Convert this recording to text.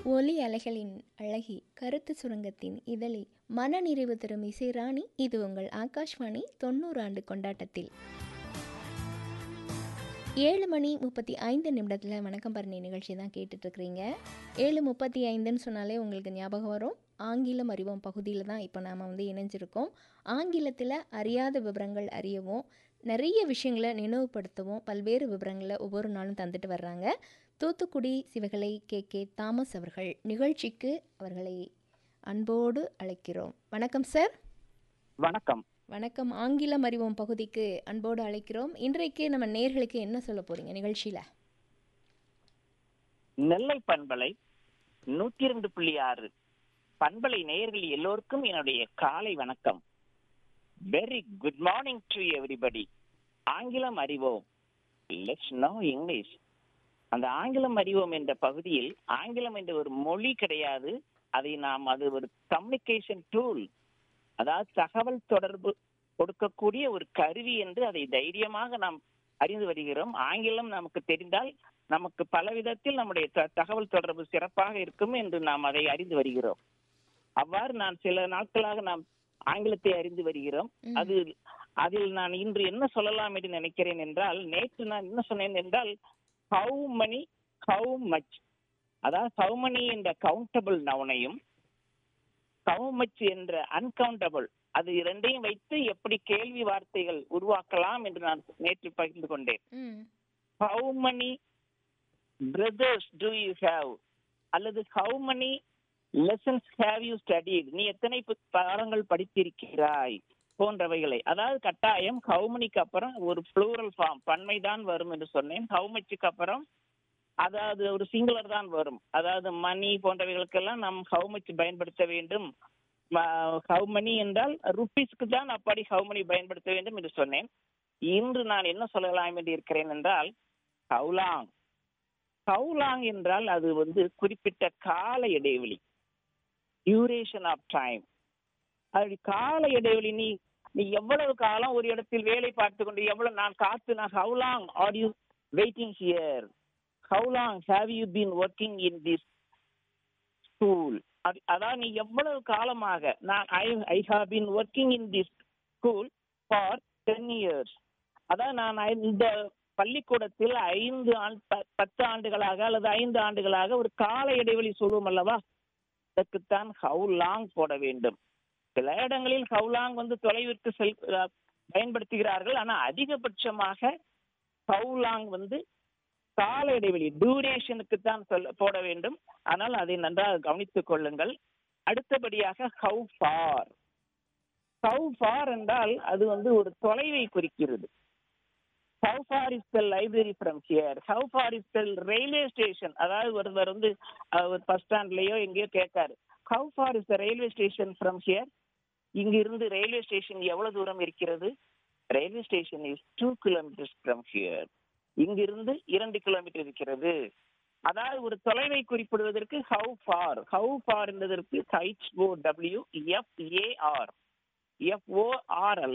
ஒலி அலைகளின் அழகி கருத்து சுரங்கத்தின் இதழி மனநிறைவு தரும் இசை ராணி இது உங்கள் ஆகாஷ்வாணி தொண்ணூறு ஆண்டு கொண்டாட்டத்தில் ஏழு மணி முப்பத்தி ஐந்து நிமிடத்தில் வணக்கம் பரணி நிகழ்ச்சி தான் கேட்டுட்ருக்கிறீங்க ஏழு முப்பத்தி ஐந்துன்னு சொன்னாலே உங்களுக்கு ஞாபகம் வரும் ஆங்கிலம் அறிவோம் பகுதியில் தான் இப்போ நாம் வந்து இணைஞ்சிருக்கோம் ஆங்கிலத்தில் அறியாத விவரங்கள் அறியவும் நிறைய விஷயங்களை நினைவுபடுத்தவும் பல்வேறு விவரங்களை ஒவ்வொரு நாளும் தந்துட்டு வர்றாங்க Thoothukudi Sivakalai K K Thomas அவர்கள் நிகழ்ச்சிக்கு அவர்களை அன்போடு அழைக்கிறோம் வணக்கம் சார் வணக்கம் வணக்கம் ஆங்கிலம் அறிவோம் பகுதிக்கு அன்போடு அழைக்கிறோம் இன்றைக்கு நம்ம நேர்களுக்கு என்ன சொல்ல போறீங்க நிகழ்ச்சியில நெல்லை பண்பலை நூத்தி இரண்டு புள்ளி ஆறு பண்பலை நேயர்கள் எல்லோருக்கும் என்னுடைய காலை வணக்கம் very good morning to everybody ஆங்கிலம் அறிவோம் லெட்ஸ் நோ இங்கிலீஷ் அந்த ஆங்கிலம் அறிவோம் என்ற பகுதியில் ஆங்கிலம் என்ற ஒரு மொழி கிடையாது அதை நாம் அது ஒரு கம்யூனிகேஷன் டூல் அதாவது தகவல் தொடர்பு கொடுக்கக்கூடிய ஒரு கருவி என்று அதை தைரியமாக நாம் அறிந்து வருகிறோம் ஆங்கிலம் நமக்கு தெரிந்தால் நமக்கு பல விதத்தில் நம்முடைய த- தகவல் தொடர்பு சிறப்பாக இருக்கும் என்று நாம் அதை அறிந்து வருகிறோம் அவ்வாறு நான் சில நாட்களாக நாம் ஆங்கிலத்தை அறிந்து வருகிறோம் ம். அது அதில் நான் இன்று என்ன சொல்லலாம் என்று நினைக்கிறேன் என்றால் நேற்று நான் என்ன சொன்னேன் என்றால் ஹவு மணி ஹவு மச் அதாவது ஹவு மணி என்ற கவுண்டபிள் நவுனையும் ஹவு மச் என்ற அன்கவுண்டபிள் அது இரண்டையும் வைத்து எப்படி கேள்வி வார்த்தைகள் உருவாக்கலாம் என்று நான் நேற்று பகிர்ந்து கொண்டேன் ம் how many brothers do you have அல்லது how many lessons have you studied நீ எத்தனை பு- பாடங்கள் படித்திருக்கிறாய் போன்றவைகளை அதாவது கட்டாயம் ஹவு மணிக்கு அப்புறம் ஒரு ப்ளூரல் ஃபார்ம் பன்மை தான் வரும் என்று சொன்னேன் ஹவு மச்சுக்கு அப்புறம் அதாவது ஒரு சிங்குலர் தான் வரும் அதாவது மணி போன்றவைகளுக்கெல்லாம் நாம் ஹவு மச் பயன்படுத்த வேண்டும் ஹவு மணி என்றால் ருபீஸ்க்கு தான் அப்படி ஹவு மணி பயன்படுத்த வேண்டும் என்று சொன்னேன் இன்று நான் என்ன சொல்லலாம் என்று இருக்கிறேன் என்றால் ஹவுலாங் ஹவுலாங் என்றால் அது வந்து குறிப்பிட்ட கால இடைவெளி டியூரேஷன் ஆஃப் டைம் அப்படி கால இடைவெளி நீ நீ எவ்வளவு காலம் ஒரு இடத்தில் வேலை பார்த்து கொண்டு எவ்வளவு நான் காத்து நான் how long are you waiting here how long have you been working in this school அதாவது நீ எவ்வளவு காலமாக நான் I I have been working in this school for ten years அதான் நான் ஐ- இந்த பள்ளிக்கூடத்தில் ஐந்து ஆண்டு ப- பத்து ஆண்டுகளாக அல்லது ஐந்து ஆண்டுகளாக ஒரு கால இடைவெளி சொல்லுவோம் அல்லவா அதற்குத்தான் ஹவு லாங் போட வேண்டும் சில இடங்களில் ஹவு லாங் வந்து தொலைவிற்கு செல் அஹ் பயன்படுத்துகிறார்கள் ஆனா அதிகபட்சமாக ஹவு லாங் வந்து கால இடைவெளி டியூரேஷனுக்கு தான் சொல்ல போட வேண்டும் ஆனால் அதை நன்றாக கவனித்துக் கொள்ளுங்கள் அடுத்தபடியாக ஹவு ஃபார் ஹவு ஃபார் என்றால் அது வந்து ஒரு தொலைவை குறிக்கிறது how far is the library from here how far is the railway station அதாவது ஒருவர் வந்து அஹ், ஒரு பஸ் ஸ்டாண்ட்லயோ எங்கேயோ கேட்காரு how far is the railway station from here இங்கிருந்து ரயில்வே ஸ்டேஷன் எவ்வளவு தூரம் இருக்கிறது railway station is two kilometres from here இங்கிருந்து இரண்டு கிலோமீட்டர் இருக்கிறது அதாவது ஒரு தொலைவை குறிப்பிடுவதற்கு ஹவு ஃபார் ஹவு ஃபார் என்பதற்கு H O W F A R F O R